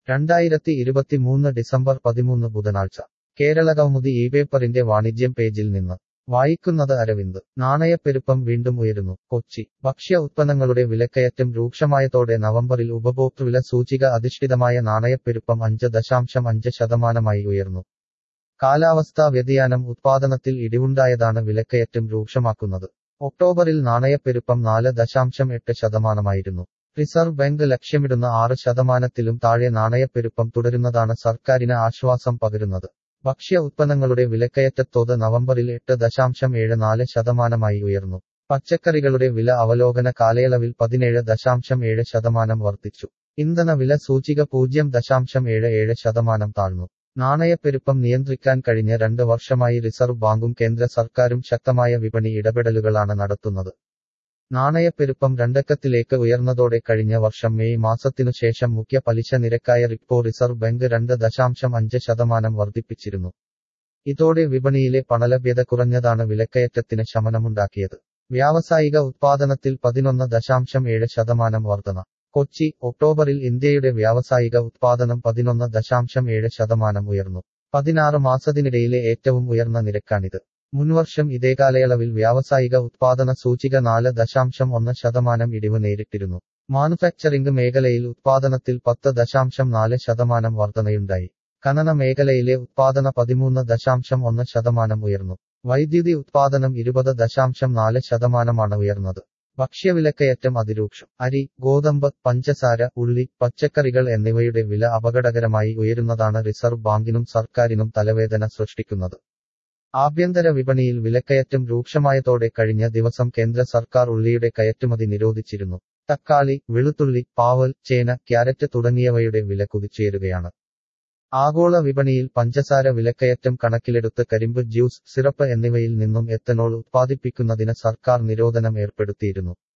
രണ്ടായിരത്തി ഇരുപത്തിമൂന്ന് ഡിസംബർ പതിമൂന്ന് ബുധനാഴ്ച കേരളകൗമുദി ഈ പേപ്പറിന്റെ വാണിജ്യം പേജിൽ നിന്ന് വായിക്കുന്നത് അരവിന്ദ് നാണയപ്പെരുപ്പം വീണ്ടും ഉയരുന്നു കൊച്ചി ഭക്ഷ്യ ഉത്പന്നങ്ങളുടെ വിലക്കയറ്റം രൂക്ഷമായതോടെ നവംബറിൽ ഉപഭോക്തൃവില സൂചിക അധിഷ്ഠിതമായ നാണയപ്പെരുപ്പം അഞ്ച് ദശാംശം അഞ്ച് ശതമാനമായി ഉയർന്നു കാലാവസ്ഥാ വ്യതിയാനം ഉത്പാദനത്തിൽ ഇടിവുണ്ടായതാണ് വിലക്കയറ്റം രൂക്ഷമാക്കുന്നത് ഒക്ടോബറിൽ നാണയപ്പെരുപ്പം നാല് ദശാംശം എട്ട് ശതമാനമായിരുന്നു റിസർവ് ബാങ്ക് ലക്ഷ്യമിടുന്ന ആറ് ശതമാനത്തിലും താഴെ നാണയപ്പെരുപ്പം തുടരുന്നതാണ് സർക്കാരിന് ആശ്വാസം പകരുന്നത് ഭക്ഷ്യ ഉത്പന്നങ്ങളുടെ വിലക്കയറ്റത്തോത് നവംബറിൽ എട്ട് ദശാംശം ഏഴ് നാല് ശതമാനമായി ഉയർന്നു പച്ചക്കറികളുടെ വില അവലോകന കാലയളവിൽ പതിനേഴ് ദശാംശം ഏഴ് ശതമാനം വർദ്ധിച്ചു ഇന്ധന വില സൂചിക പൂജ്യം ദശാംശം ഏഴ് ഏഴ് ശതമാനം താഴ്ന്നു നാണയപ്പെരുപ്പം നിയന്ത്രിക്കാൻ കഴിഞ്ഞ രണ്ട് വർഷമായി റിസർവ് ബാങ്കും കേന്ദ്ര സർക്കാരും ശക്തമായ വിപണി ഇടപെടലുകളാണ് നടത്തുന്നത് നാണയപ്പെരുപ്പം രണ്ടക്കത്തിലേക്ക് ഉയർന്നതോടെ കഴിഞ്ഞ വർഷം മെയ് മാസത്തിനു ശേഷം മുഖ്യ പലിശ നിരക്കായ റിപ്പോ റിസർവ് ബാങ്ക് രണ്ട് ദശാംശം അഞ്ച് ശതമാനം വർദ്ധിപ്പിച്ചിരുന്നു ഇതോടെ വിപണിയിലെ പണലഭ്യത കുറഞ്ഞതാണ് വിലക്കയറ്റത്തിന് ശമനമുണ്ടാക്കിയത് വ്യാവസായിക ഉത്പാദനത്തിൽ പതിനൊന്ന് ദശാംശം ഏഴ് ശതമാനം വർധന കൊച്ചി ഒക്ടോബറിൽ ഇന്ത്യയുടെ വ്യാവസായിക ഉത്പാദനം പതിനൊന്ന് ദശാംശം ഏഴ് ശതമാനം ഉയർന്നു പതിനാറ് മാസത്തിനിടയിലെ ഏറ്റവും ഉയർന്ന നിരക്കാണിത് മുൻവർഷം ഇതേ കാലയളവിൽ വ്യാവസായിക ഉത്പാദന സൂചിക നാല് ദശാംശം ഒന്ന് ശതമാനം ഇടിവ് നേരിട്ടിരുന്നു മാനുഫാക്ചറിംഗ് മേഖലയിൽ ഉത്പാദനത്തിൽ പത്ത് ദശാംശം നാല് ശതമാനം വർധനയുണ്ടായി ഖനന മേഖലയിലെ ഉത്പാദന പതിമൂന്ന് ദശാംശം ഒന്ന് ശതമാനം ഉയർന്നു വൈദ്യുതി ഉത്പാദനം ഇരുപത് ദശാംശം നാല് ശതമാനമാണ് ഉയർന്നത് ഭക്ഷ്യവിലക്കയറ്റം അതിരൂക്ഷം അരി ഗോതമ്പ് പഞ്ചസാര ഉള്ളി പച്ചക്കറികൾ എന്നിവയുടെ വില അപകടകരമായി ഉയരുന്നതാണ് റിസർവ് ബാങ്കിനും സർക്കാരിനും തലവേദന സൃഷ്ടിക്കുന്നത് ആഭ്യന്തര വിപണിയിൽ വിലക്കയറ്റം രൂക്ഷമായതോടെ കഴിഞ്ഞ ദിവസം കേന്ദ്ര സർക്കാർ ഉള്ളിയുടെ കയറ്റുമതി നിരോധിച്ചിരുന്നു തക്കാളി വെളുത്തുള്ളി പാവൽ ചേന ക്യാരറ്റ് തുടങ്ങിയവയുടെ വില കുതിച്ചുയരുകയാണ് ആഗോള വിപണിയിൽ പഞ്ചസാര വിലക്കയറ്റം കണക്കിലെടുത്ത് കരിമ്പ് ജ്യൂസ് സിറപ്പ് എന്നിവയിൽ നിന്നും എത്തനോൾ ഉത്പാദിപ്പിക്കുന്നതിന് സർക്കാർ നിരോധനം ഏർപ്പെടുത്തിയിരുന്നു